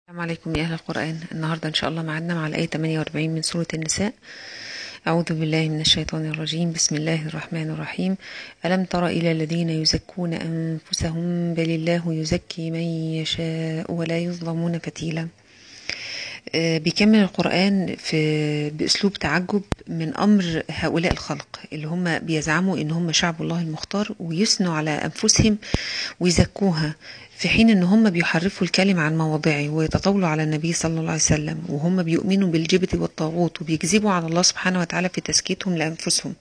السلام عليكم يا أهل القرآن النهاردة إن شاء الله معادنا مع الآية 48 من سورة النساء أعوذ بالله من الشيطان الرجيم بسم الله الرحمن الرحيم ألم تر إلى الذين يزكون أنفسهم بل الله يزكي من يشاء ولا يظلمون فتيلا آه، بيكمل القرآن في بأسلوب تعجب من أمر هؤلاء الخلق اللي هم بيزعموا إن هم شعب الله المختار ويثنوا على أنفسهم ويزكوها في حين ان هم بيحرفوا الكلمة عن مواضعه ويتطاولوا على النبي صلى الله عليه وسلم وهم بيؤمنوا بالجبت والطاغوت وبيكذبوا على الله سبحانه وتعالى في تزكيتهم لأنفسهم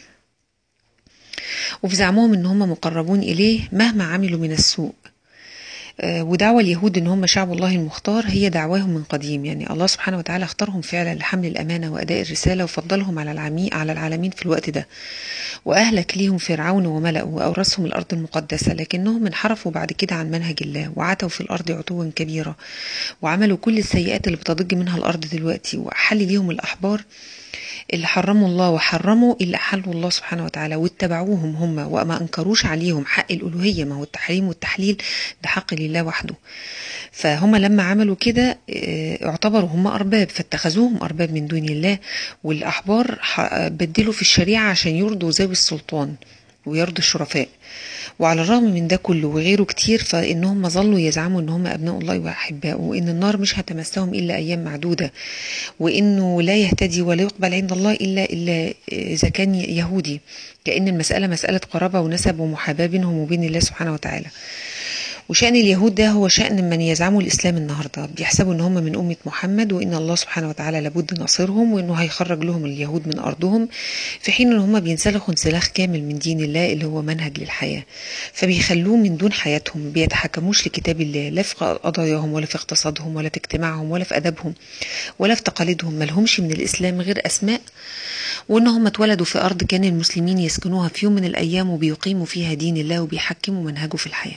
وفي زعمهم ان هم مقربون اليه مهما عملوا من السوء آه، ودعوى اليهود ان هم شعب الله المختار هي دعواهم من قديم يعني الله سبحانه وتعالى اختارهم فعلا لحمل الامانه واداء الرساله وفضلهم على العمي على العالمين في الوقت ده واهلك ليهم فرعون وملأه واورثهم الارض المقدسه لكنهم انحرفوا بعد كده عن منهج الله وعتوا في الارض عتوا كبيرا وعملوا كل السيئات اللي بتضج منها الارض دلوقتي واحل ليهم الاحبار اللي حرموا الله وحرموا اللي أحله الله سبحانه وتعالى واتبعوهم هم وما أنكروش عليهم حق الألوهية ما هو التحريم والتحليل ده حق لله وحده فهم لما عملوا كده اه، اعتبروا هم أرباب فاتخذوهم أرباب من دون الله والأحبار ح- بدلوا في الشريعة عشان يرضوا ذوي السلطان ويرضوا الشرفاء وعلى الرغم من ده كله وغيره كتير فإنهم ظلوا يزعموا إن هم أبناء الله وأحباؤه وإن النار مش هتمسهم إلا أيام معدودة وإنه لا يهتدي ولا يقبل عند الله إلا إلا إذا كان يهودي كأن المسألة مسألة قرابة ونسب ومحاباة بينهم وبين الله سبحانه وتعالى وشأن اليهود ده هو شأن من يزعموا الإسلام النهاردة بيحسبوا إن هم من أمة محمد وإن الله سبحانه وتعالى لابد ناصرهم وإنه هيخرج لهم اليهود من أرضهم في حين إن هم بينسلخوا انسلاخ كامل من دين الله اللي هو منهج للحياة فبيخلوه من دون حياتهم بيتحكموش لكتاب الله لا في قضاياهم ولا في اقتصادهم ولا في اجتماعهم ولا في أدبهم ولا في تقاليدهم ملهمش من الإسلام غير أسماء وإن هم اتولدوا في أرض كان المسلمين يسكنوها في يوم من الأيام وبيقيموا فيها دين الله وبيحكموا منهجه في الحياة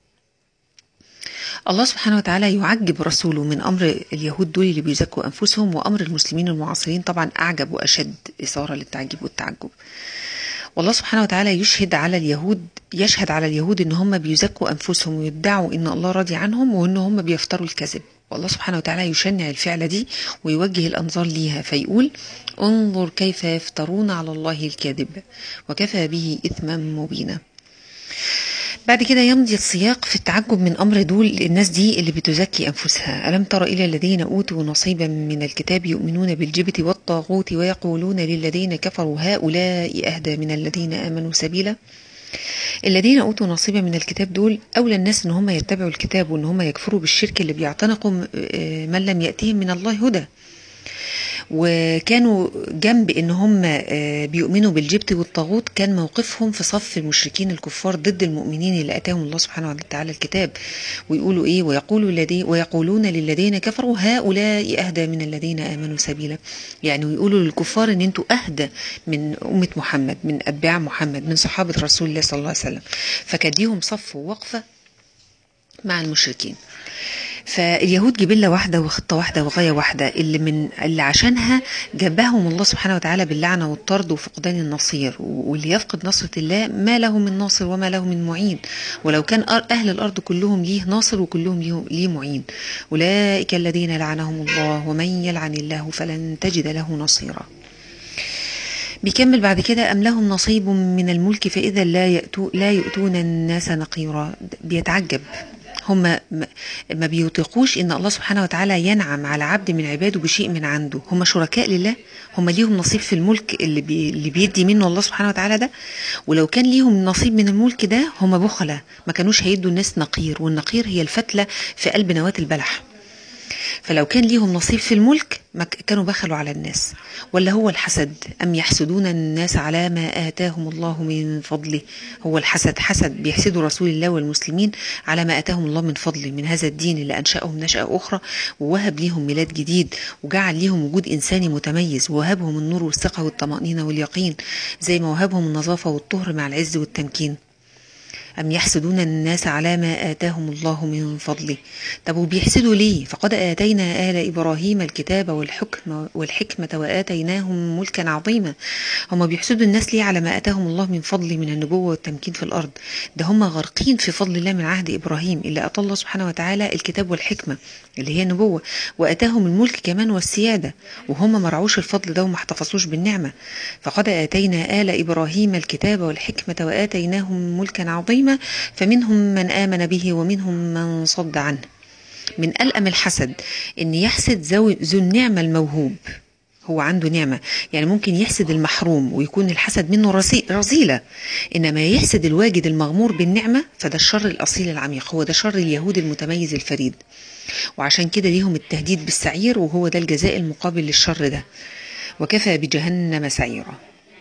الله سبحانه وتعالى يعجب رسوله من امر اليهود دول اللي بيزكوا انفسهم وامر المسلمين المعاصرين طبعا اعجب واشد اثاره للتعجب والتعجب والله سبحانه وتعالى يشهد على اليهود يشهد على اليهود ان هم بيزكوا انفسهم ويدعوا ان الله راضي عنهم وان هم بيفتروا الكذب والله سبحانه وتعالى يشنع الفعلة دي ويوجه الأنظار ليها فيقول انظر كيف يفترون على الله الكذب وكفى به إثما مبينا بعد كده يمضي السياق في التعجب من امر دول الناس دي اللي بتزكي انفسها الم تر الى الذين اوتوا نصيبا من الكتاب يؤمنون بالجبت والطاغوت ويقولون للذين كفروا هؤلاء اهدى من الذين امنوا سبيلا الذين اوتوا نصيبا من الكتاب دول اولى الناس ان هم يتبعوا الكتاب وان هم يكفروا بالشرك اللي بيعتنقوا آه، من لم ياتهم من الله هدى وكانوا جنب ان هم آه، بيؤمنوا بالجبت والطاغوت كان موقفهم في صف المشركين الكفار ضد المؤمنين اللي اتاهم الله سبحانه وتعالى الكتاب ويقولوا ايه ويقولوا الذي ويقولون للذين كفروا هؤلاء اهدى من الذين امنوا سبيلا يعني ويقولوا للكفار ان انتوا اهدى من امه محمد من اتباع محمد من صحابه رسول الله صلى الله عليه وسلم فكان ليهم صف ووقفه مع المشركين فاليهود جبله واحده وخطه واحده وغايه واحده اللي من اللي عشانها جابهم الله سبحانه وتعالى باللعنه والطرد وفقدان النصير واللي يفقد نصره الله ما له من ناصر وما له من معين ولو كان أر- اهل الارض كلهم ليه ناصر وكلهم ليه- ليه معين اولئك الذين لعنهم الله ومن يلعن الله فلن تجد له نصيرا بيكمل بعد كده أم لهم نصيب من الملك فإذا لا يأتو لا يؤتون الناس نقيرا بيتعجب هم ما ما بيطيقوش ان الله سبحانه وتعالى ينعم على عبد من عباده بشيء من عنده هم شركاء لله هم ليهم نصيب في الملك اللي بي اللي بيدي منه الله سبحانه وتعالى ده ولو كان ليهم نصيب من الملك ده هم بخلة ما كانوش هيدوا الناس نقير والنقير هي الفتلة في قلب نواة البلح فلو كان ليهم نصيب في الملك ما ك- كانوا بخلوا على الناس ولا هو الحسد أم يحسدون الناس على ما آتاهم الله من فضله هو الحسد حسد بيحسدوا رسول الله والمسلمين على ما آتاهم الله من فضله من هذا الدين اللي أنشأهم نشأة أخرى ووهب ليهم ميلاد جديد وجعل ليهم وجود إنساني متميز ووهبهم النور والثقة والطمأنينة واليقين زي ما وهبهم النظافة والطهر مع العز والتمكين أم يحسدون الناس على ما آتاهم الله من فضله طب وبيحسدوا ليه فقد آتينا آل إبراهيم الكتاب والحكم والحكمة وآتيناهم ملكا عظيما هم بيحسدوا الناس ليه على ما آتاهم الله من فضله من النبوة والتمكين في الأرض ده هم غارقين في فضل الله من عهد إبراهيم اللي أتى الله سبحانه وتعالى الكتاب والحكمة اللي هي النبوة وآتاهم الملك كمان والسيادة وهم ما رعوش الفضل ده وما احتفظوش بالنعمة فقد آتينا آل إبراهيم الكتاب والحكمة وآتيناهم ملكا عظيما فمنهم من آمن به ومنهم من صد عنه من ألأم الحسد إن يحسد ذو النعمة الموهوب هو عنده نعمة يعني ممكن يحسد المحروم ويكون الحسد منه رذيلة إنما يحسد الواجد المغمور بالنعمة فده الشر الأصيل العميق هو ده شر اليهود المتميز الفريد وعشان كده ليهم التهديد بالسعير وهو ده الجزاء المقابل للشر ده وكفى بجهنم سعيرا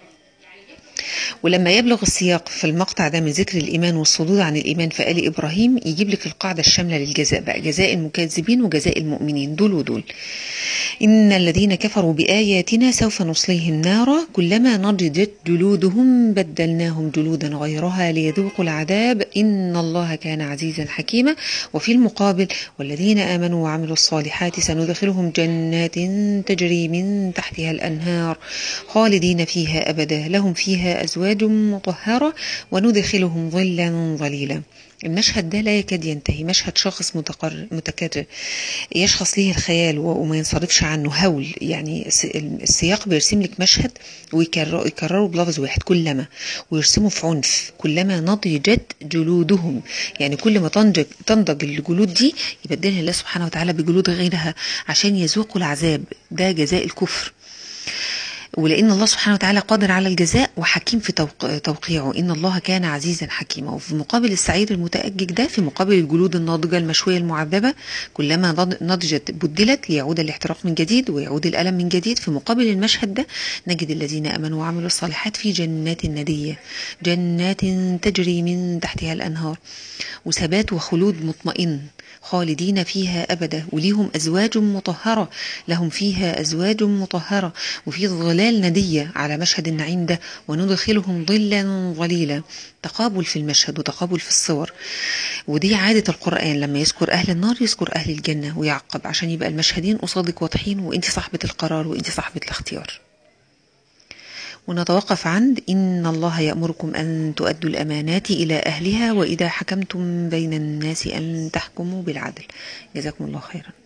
ولما يبلغ السياق في المقطع ده من ذكر الإيمان والصدود عن الإيمان في آل إبراهيم يجيب لك القاعدة الشاملة للجزاء بقى جزاء المكذبين وجزاء المؤمنين دول ودول إن الذين كفروا بآياتنا سوف نصليهم نارا كلما نضجت جلودهم بدلناهم جلودا غيرها ليذوقوا العذاب إن الله كان عزيزا حكيما وفي المقابل والذين آمنوا وعملوا الصالحات سندخلهم جنات تجري من تحتها الأنهار خالدين فيها أبدا لهم فيها أزواج مطهرة وندخلهم ظلا ظليلا المشهد ده لا يكاد ينتهي مشهد شخص متقر... متكرر يشخص ليه الخيال وما ينصرفش عنه هول يعني السياق بيرسم لك مشهد ويكرره بلفظ واحد كلما ويرسمه في عنف كلما نضجت جلودهم يعني كل ما تنضج تنضج الجلود دي يبدلها الله سبحانه وتعالى بجلود غيرها عشان يذوقوا العذاب ده جزاء الكفر ولأن الله سبحانه وتعالى قادر على الجزاء وحكيم في توقيعه إن الله كان عزيزا حكيما وفي مقابل السعير المتأجج ده في مقابل الجلود الناضجة المشوية المعذبة كلما نضجت بدلت ليعود الاحتراق من جديد ويعود الألم من جديد في مقابل المشهد ده نجد الذين أمنوا وعملوا الصالحات في جنات ندية جنات تجري من تحتها الأنهار وثبات وخلود مطمئن خالدين فيها أبدا وليهم أزواج مطهرة لهم فيها أزواج مطهرة وفي ظلال ندية على مشهد النعيم ده وندخلهم ظلا ظليلا تقابل في المشهد وتقابل في الصور ودي عادة القرآن لما يذكر أهل النار يذكر أهل الجنة ويعقب عشان يبقى المشهدين قصادك واضحين وانت صاحبة القرار وانت صاحبة الاختيار ونتوقف عند إن الله يأمركم أن تؤدوا الأمانات إلى أهلها وإذا حكمتم بين الناس أن تحكموا بالعدل جزاكم الله خيرا